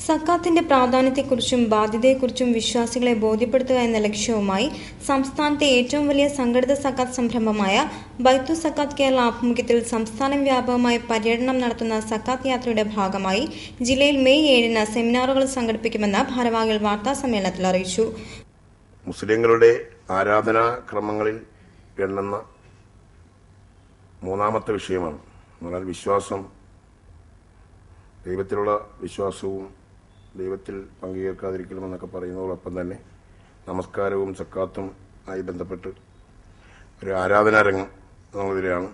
സക്കാത്തിന്റെ പ്രാധാന്യത്തെക്കുറിച്ചും ബാധ്യതയെക്കുറിച്ചും വിശ്വാസികളെ ബോധ്യപ്പെടുത്തുക എന്ന ലക്ഷ്യവുമായി സംസ്ഥാനത്തെ ഏറ്റവും വലിയ സംഘടിത സക്കാത്ത് സംരംഭമായ ബൈത്തു സക്കാത്ത് കേരള ആഭിമുഖ്യത്തിൽ സംസ്ഥാന വ്യാപകമായി പര്യടനം നടത്തുന്ന സക്കാത്ത് യാത്രയുടെ ഭാഗമായി ജില്ലയിൽ മെയ് ഏഴിന് സെമിനാറുകൾ സംഘടിപ്പിക്കുമെന്ന് ഭാരവാഹികൾ വാർത്താ സമ്മേളനത്തിൽ അറിയിച്ചു മുസ്ലിങ്ങളുടെ ആരാധനാ ക്രമങ്ങളിൽ എണ്ണുന്ന മൂന്നാമത്തെ വിഷയമാണ് എന്ന് പറഞ്ഞാൽ വിശ്വാസം ദൈവത്തിലുള്ള വിശ്വാസവും ദൈവത്തിൽ പങ്കുചേർക്കാതിരിക്കലും എന്നൊക്കെ പറയുന്നതോടൊപ്പം തന്നെ നമസ്കാരവും സക്കാത്തും ആയി ബന്ധപ്പെട്ട് ഒരു ആരാധനാ രംഗം എന്നുള്ളതിലാണ്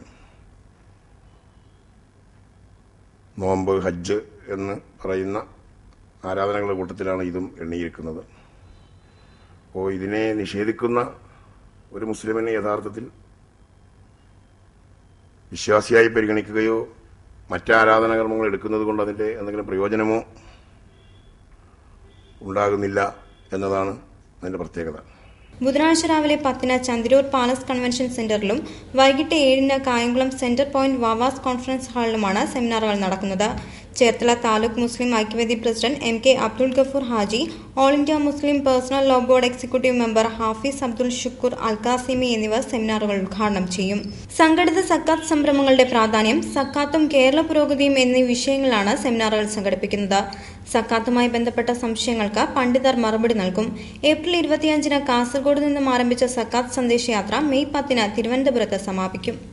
നോമ്പ് ഹജ്ജ് എന്ന് പറയുന്ന ആരാധനകളുടെ കൂട്ടത്തിലാണ് ഇതും എണ്ണിയിരിക്കുന്നത് അപ്പോൾ ഇതിനെ നിഷേധിക്കുന്ന ഒരു മുസ്ലിമിനെ യഥാർത്ഥത്തിൽ വിശ്വാസിയായി പരിഗണിക്കുകയോ മറ്റ് ആരാധനാകർമ്മങ്ങൾ എടുക്കുന്നത് കൊണ്ട് അതിന്റെ എന്തെങ്കിലും പ്രയോജനമോ ഉണ്ടാകുന്നില്ല എന്നതാണ് അതിന്റെ പ്രത്യേകത ബുധനാഴ്ച രാവിലെ പത്തിന് ചന്ദ്രൂർ പാലസ് കൺവെൻഷൻ സെന്ററിലും വൈകിട്ട് ഏഴിന് Kayamkulam centre point Vavas conference ഹാളിലുമാണ് സെമിനാറുകൾ നടക്കുന്നത് Cherthala taluk Muslim Aikyavedi president M K Abdul Gafoor Haji all India Muslim personal law board executive member Hafiz Abdul Shukoor Alqasimi എന്നിവർ സെമിനാറുകൾ ഉദ്ഘാടനം ചെയ്യും സംഘടിത സക്കാത്ത് സംരംഭങ്ങളുടെ പ്രാധാന്യം സക്കാത്തും കേരള പുരോഗതിയും എന്നീ വിഷയങ്ങളിലാണ് സെമിനാറുകൾ സംഘടിപ്പിക്കുന്നത് സക്കാത്തുമായി ബന്ധപ്പെട്ട സംശയങ്ങൾക്ക് പണ്ഡിതർ മറുപടി നൽകും ഏപ്രിൽ ഇരുപത്തിയഞ്ചിന് കാസർഗോഡ് നിന്നും ആരംഭിച്ച സക്കാത്ത് സന്ദേശയാത്ര മെയ് പത്തിന് തിരുവനന്തപുരത്ത് സമാപിക്കും